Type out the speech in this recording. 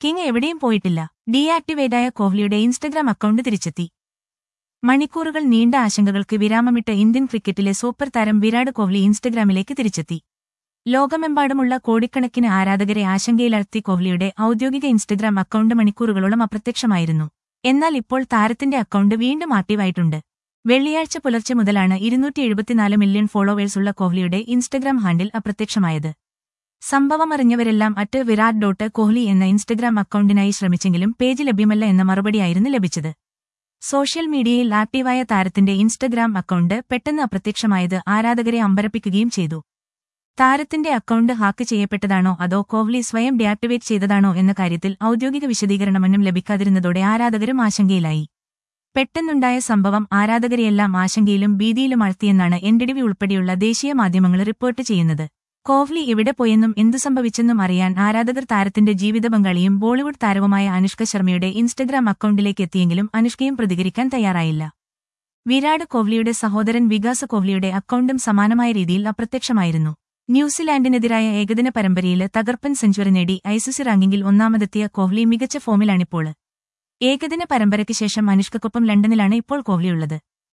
king എവിടെയും പോയിട്ടില്ല ഡീആക്ടിവേറ്റായ കോഹ്ലിയുടെ ഇൻസ്റ്റഗ്രാം അക്കൗണ്ട് തിരിച്ചെത്തി മണിക്കൂറുകൾ നീണ്ട ആശങ്കകൾക്ക് വിരാമമിട്ട ഇന്ത്യൻ ക്രിക്കറ്റിലെ സൂപ്പർ താരം വിരാട് കോഹ്ലി ഇൻസ്റ്റഗ്രാമിലേക്ക് തിരിച്ചെത്തി ലോകമെമ്പാടുമുള്ള കോടിക്കണക്കിന് ആരാധകരെ ആശങ്കയിലർത്തി കോഹ്ലിയുടെ ഔദ്യോഗിക ഇൻസ്റ്റഗ്രാം അക്കൗണ്ട് മണിക്കൂറുകളോളം അപ്രത്യക്ഷമായിരുന്നു എന്നാൽ ഇപ്പോൾ താരത്തിന്റെ അക്കൗണ്ട് വീണ്ടും ആക്റ്റീവായിട്ടുണ്ട് വെള്ളിയാഴ്ച പുലർച്ചെ മുതലാണ് ഇരുന്നൂറ്റി എഴുപത്തിനാല് മില്യൺ ഫോളോവേഴ്സുള്ള കോഹ്ലിയുടെ ഇൻസ്റ്റഗ്രാം ഹാൻഡിൽ അപ്രത്യക്ഷമായത് സംഭവമറിഞ്ഞവരെല്ലാം അറ്റ് വിരാട് ഡോട്ട് കോഹ്ലി എന്ന ഇൻസ്റ്റഗ്രാം അക്കൗണ്ടിനായി ശ്രമിച്ചെങ്കിലും പേജ് ലഭ്യമല്ല എന്ന മറുപടിയായിരുന്നു ലഭിച്ചത് സോഷ്യൽ മീഡിയയിൽ ആക്റ്റീവായ താരത്തിന്റെ ഇൻസ്റ്റഗ്രാം അക്കൗണ്ട് പെട്ടെന്ന് അപ്രത്യക്ഷമായത് ആരാധകരെ അമ്പരപ്പിക്കുകയും ചെയ്തു താരത്തിന്റെ അക്കൗണ്ട് ഹാക്ക് ചെയ്യപ്പെട്ടതാണോ അതോ കോഹ്ലി സ്വയം ഡീആക്ടിവേറ്റ് ചെയ്തതാണോ എന്ന കാര്യത്തിൽ ഔദ്യോഗിക വിശദീകരണമൊന്നും ലഭിക്കാതിരുന്നതോടെ ആരാധകരും ആശങ്കയിലായി പെട്ടെന്നുണ്ടായ സംഭവം ആരാധകരെയെല്ലാം ആശങ്കയിലും ഭീതിയിലും ആഴ്ത്തിയെന്നാണ് എൻഡിഡിവി ഉൾപ്പെടെയുള്ള ദേശീയ മാധ്യമങ്ങൾ റിപ്പോർട്ട് ചെയ്യുന്നത് കോഹ്ലി എവിടെ പോയെന്നും എന്തു സംഭവിച്ചെന്നും അറിയാൻ ആരാധകർ താരത്തിന്റെ ജീവിത പങ്കാളിയും ബോളിവുഡ് താരവുമായ അനുഷ്ക ശർമ്മയുടെ ഇൻസ്റ്റഗ്രാം അക്കൗണ്ടിലേക്ക് എത്തിയെങ്കിലും അനുഷ്കയും പ്രതികരിക്കാൻ തയ്യാറായില്ല വിരാട് കോഹ്ലിയുടെ സഹോദരൻ വികാസ് കോഹ്ലിയുടെ അക്കൗണ്ടും സമാനമായ രീതിയിൽ അപ്രത്യക്ഷമായിരുന്നു ന്യൂസിലാൻഡിനെതിരായ ഏകദിന പരമ്പരയിൽ തകർപ്പൻ സെഞ്ചുറി നേടി ഐസിസി റാങ്കിങ്ങിൽ ഒന്നാമതെത്തിയ കോഹ്ലി മികച്ച ഫോമിലാണിപ്പോൾ ഏകദിന പരമ്പരയ്ക്ക് ശേഷം അനുഷ്കക്കൊപ്പം ലണ്ടനിലാണ് ഇപ്പോൾ കോഹ്ലിയുള്ളത്